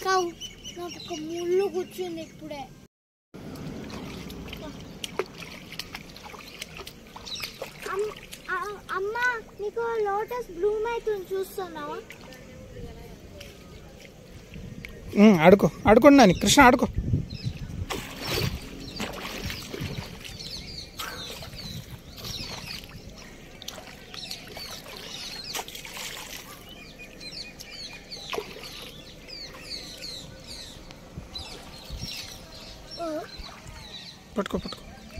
కావు నాకు ఒక ముళ్ళు కూర్చుంది ఇప్పుడే అమ్- ఆ- అమ్మ నీకు లోటస్ బ్లూమ్ అవుతుంది చూస్తున్నావా ఉమ్, ఆడుకో ఆడుకోండి నాని కృష్ణ ఆడుకో ఓ, పట్టుకో పట్టుకో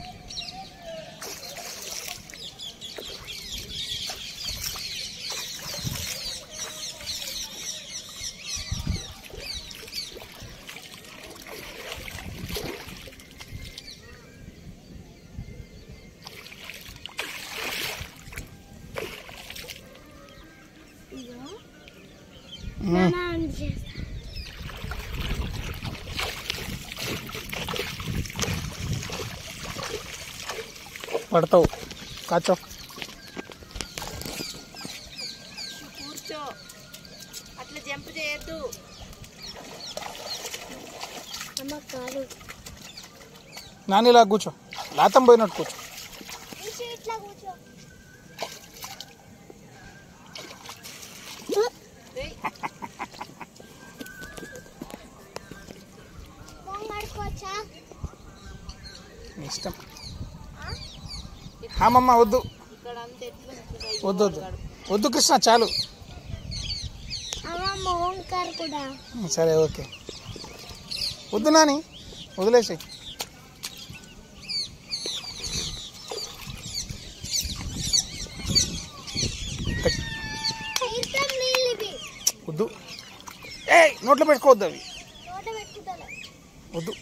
ఇదో ఉమ్, నాన్న అని చేస్తా పడతావు కాచో కూర్చో అట్లా జంప్ చేయొద్దు అమ్మ కాదు నాని ఇలా కూర్చో లాతం పోయినట్టు కూర్చో ఇషి ఇట్లా కూర్చో ఏయ్, పొంగడుకోవచ్చా నీ ఇష్టం అమ్మమ్మ వద్దు ఇక్కడ అంతా ఎట్లా వద్దు వద్దు వద్దు కృష్ణ చాలు అమ్మ ఓంకార్ కూడా ఉమ్, సరే ఓకే వద్దు నాని వదిలేసి తీర్థం నీళ్ళు ఇవి వద్దు ఏ నోట్లో పెట్టుకోవద్దు అవి నోట పెట్టుకుంటాను వద్దు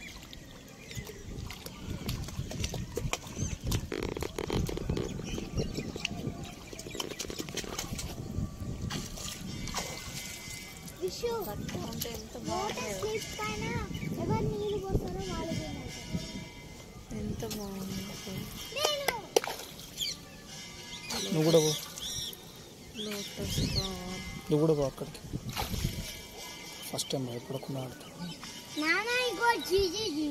విషు ఉంటే ఎంత లోటస్ లీఫ్ పైన ఎవరు నీళ్ళు పోస్తారో వాళ్ళు తినాలి. ఎంత బాగుంది నేను నువ్వు కూడా పో లోటస్ నువ్వు కూడా పో అక్కడికి ఫస్ట్ టైం భయపడకుండా ఆడుతా నానా ఇగో జీజీ జీ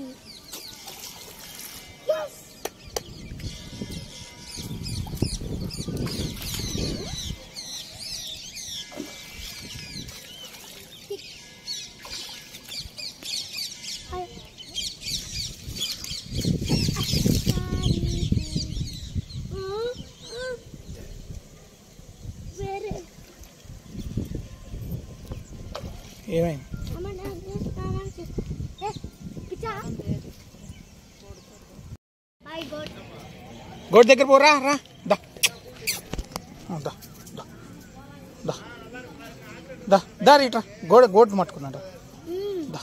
వేరే ఏమైంది అమ్మ నాకు స్నానం చేస్తా ఏ పిచ్చా ఐ గోట్ గోడ దగ్గర పోరా రా దా ఆ, దా దా దా దా దా రీట్రా గోడ గోడ్ మట్టుకున్నాడు దా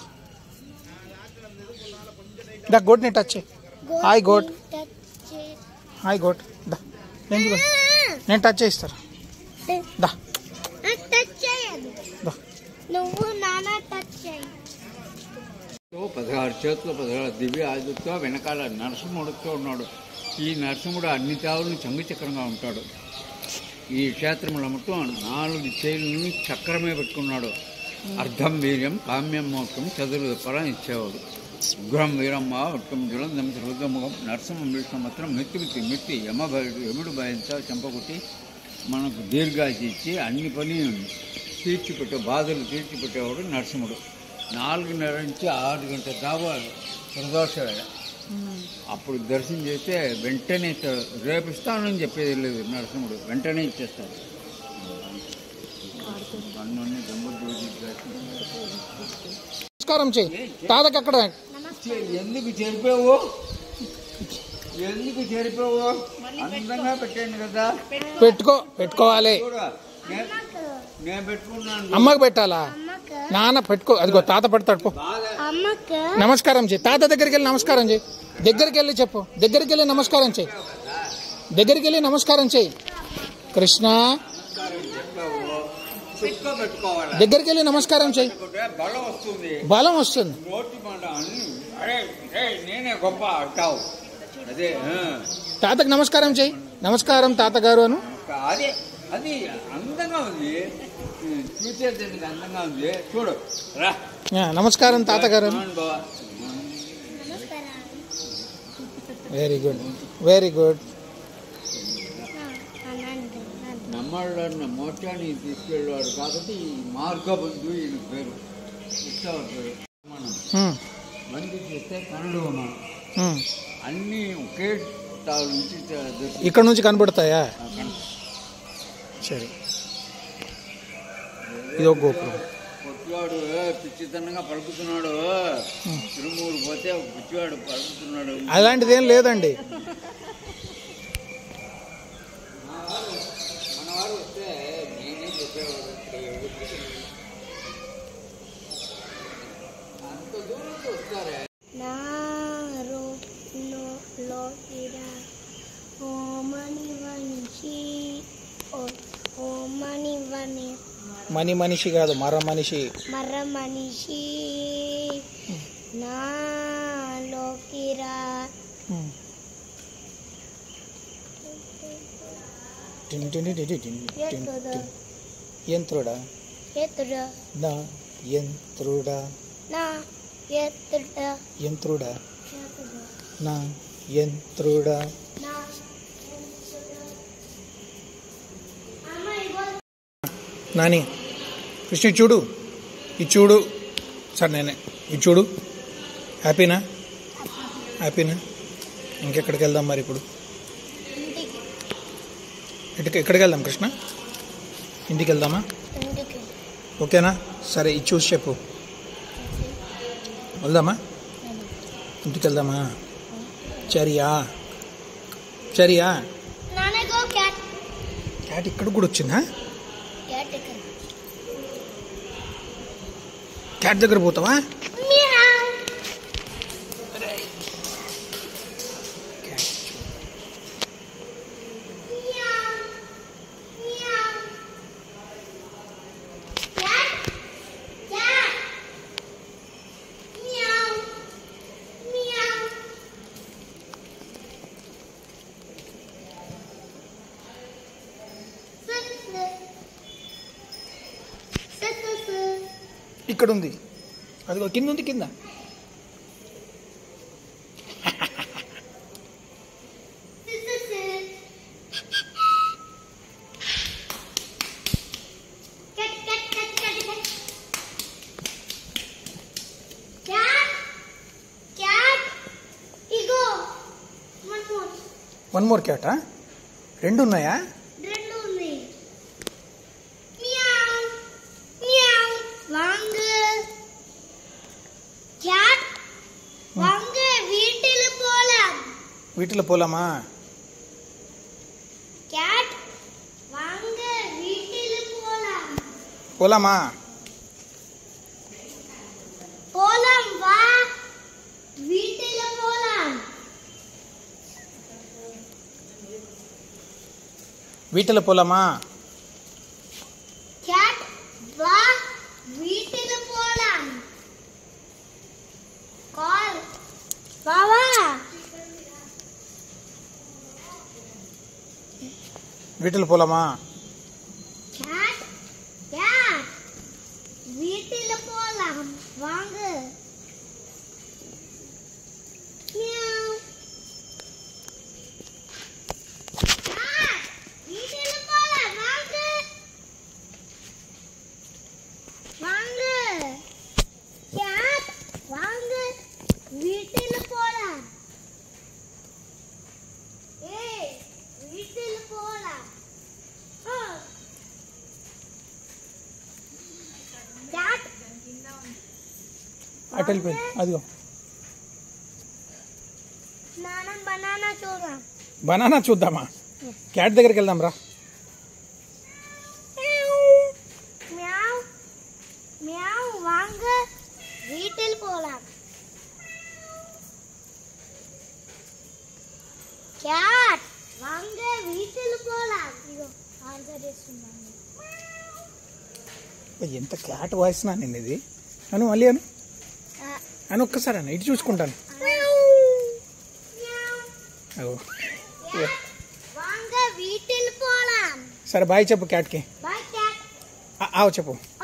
దా గోడ్ని టచ్ చేయి హాయ్ గోడ్ టచ్ చే హాయ్ గోడ్ దా నేను చూడు. నేను టచ్ చేయిస్తాను దా టచ్ చేయదు దా నువ్వు నాన్న టచ్ చేయి తో పదహారు చేతులు పదహారు దివ్య ఆయుధంతో వెనకాల నరసింహుడితో ఉన్నాడు ఈ నరసింహుడు అన్ని తావులను చంగుచక్రంగా ఉంటాడు ఈ క్షేత్రంలో మొత్తం నాలుగు చేతులను చక్రమే పెట్టుకున్నాడు అర్ధం వీర్యం కామ్యం మోక్షం చదువులు ఫలం ఇచ్చేవాడు ఉగ్రం వీరమ్మ ఉత్తమ జులందం రుద్రముఖం నరసింహం విష్ణు మాత్రం మిత్తి మిత్తి మిత్తి యమ భయుడు యముడు భయంతో చంపకొట్టి మనకు దీర్ఘాసి ఇచ్చి అన్ని పని తీర్చిపెట్టే బాధలు తీర్చిపెట్టేవాడు నరసింహుడు నాలుగున్నర నుంచి ఆరు గంటల దాకా ప్రదోష వేళ అప్పుడు దర్శనం చేస్తే వెంటనే ఇస్తాడు. రేపు ఇస్తానని చెప్పేది లేదు నరసింహుడు వెంటనే ఇచ్చేస్తాడు అన్నీ గంభీర దర్శనం నమస్కారం చెయ్యి తాతకి అక్కడ చే- ఎందుకు చెరిపావు ఎందుకు చెరిపావు అందంగా పెట్టాను కదా పెట్టుకో పెట్టుకోవాలి చూడ నే- నేను పెట్టుకున్నాను అమ్మకి పెట్టాలా అమ్మకు నాన్న పెట్టుకో అదిగో తాత పెడతాడు పో బాగా అమ్మకు నమస్కారం చెయ్యి తాత దగ్గరికి వెళ్ళి నమస్కారం చెయ్యి దగ్గరికి వెళ్ళి చెప్పు దగ్గరికి వెళ్ళి నమస్కారం చెయ్యి దగ్గరికి వెళ్ళి నమస్కారం చెయ్యి కృష్ణ పెట్టుకో పెట్టుకోవాలి దగ్గరికి వెళ్ళి నమస్కారం చెయ్యి లేకుంటే బలం వస్తుంది బలం వస్తుంది నోటి మాట అన్ని అరే రే నేనే గొప్ప అంటావు అదే ఆ. తాతకి నమస్కారం చెయ్యి నమస్కారం తాతగారు అను అదే అది అందంగా ఉంది చూసేందుకు అందంగా ఉంది చూడు రా ఆ, నమస్కారం తాతగారు అవును బావ. నమస్కారం వెరీ గుడ్ వెరీ గుడ్ అనండి నమ్మళ్ళన్న మోక్షాన్ని తీసుకెళ్ళాడు కాబట్టి ఈ మార్గబంధు ఈయన పేరు ఉత్సవాలు మనం మంది చేస్తే కనుడు మనం అన్నీ ఒకే తావు నుంచి చ- దొరికి- ఇక్కడ నుంచి కనబడతాయా సరే ఇది ఒక గోపురం పొట్టివాడు పిచ్చితనంగా పలుకుతున్నాడు తిరుమూరు పోతే ఒక పిచ్చివాడు పలుకుతున్నాడు అలాంటిది ఏం లేదండి మన వారు వస్తే నేనే చెప్పేవాడు అంత దూరం నుంచి వస్తారే నారో నో లో ఇరా ఓమని వనిషి ఓ ఓమని వని మని మనిషి కాదు మర మనిషి మర్ర మనిషి నాలోకిరా టిన్ టిన్ టిన్ టిన్ టిన్ టిన్ టిన్. యంత్రుడా ఎత్తుడ నా యంత్రుడా నా ఎత్తుడ యంత్రుడా ఎత్తుడ నా యంత్రుడా నా అమ్మ ఇగో నాని కృష్ణ ఇది చూడు ఇది చూడు సార్ నేనే ఇది చూడు హ్యాపీనా హ్యాపీనా ఇంకెక్కడికి వెళ్దాం మరి ఇప్పుడు ఇంటికి ఇటుకి ఎక్కడికి వెళ్దాం కృష్ణ ఇంటికి వెళ్దామా ఇంటికి ఓకేనా సరే ఇది చూసి చెప్పు వెళ్దామా ఇంటికి వెళ్దామా చరియా చరియా నాన్న గో క్యాట్ క్యాట్ ఇక్కడ కూడా వచ్చిందా క్యాట్ ఇక్కడ క్యాట్ దగ్గర పోతావా meow meow meow cat cat meow meow సత్ సత్ సత్ ఇక్కడ ఉంది అదిగో కింద ఉంది కింద వన్ మోర్ క్యాటా రెండు ఉన్నాయా വീട്ടിൽ പോലാം వీటిలో పోలామా ക്യാറ്റ് വാങ്ങ വീട്ടിൽ പോലാം పోలామా പോലാം വാ വീട്ടിൽ പോലാം వీటిలో పోలామా ക്യാറ്റ് വാ വീട്ടിൽ പോലാം കോൾ വാ വാ వీటిలో పోలామా ക്യാറ്റ് ക്യാറ്റ് വീട്ടിൽ പോലാം വാങ്ങ മ്യാവ്. ക്യാറ്റ്, വീട്ടിൽ പോലാം വാങ്ങ വാങ്ങ ക്യാറ്റ് വാങ്ങ വീട്ടിൽ പോലാം ഏയ് വീട്ടിൽ പോലാം ആ. క్యాట్ అటు వెళ్ళిపోయింది అదిగో నాన్న బనానా చూద్దాం బనానా చూద్దామా క్యాట్ దగ్గరికి వెళ్దాం రా మ్యావ్ మ్యావ్ వాంగ వీటిల్ పోలాం క్యాట్ వాంగ వీటిల్ పోలాం ఇగో ఆన్సర్ చేస్తున్నాను ఎంత క్యాట్ వాయిస్ నా నేను ఇది అను మళ్ళీ అను అని ఒక్కసారి అన్న ఇటు చూసుకుంటాను అగో. వాంగ వీటిల్ పోలాం సరే బాయ్ చెప్పు క్యాట్కి బాయ్ క్యాట్ ఆ, ఆవు చెప్పు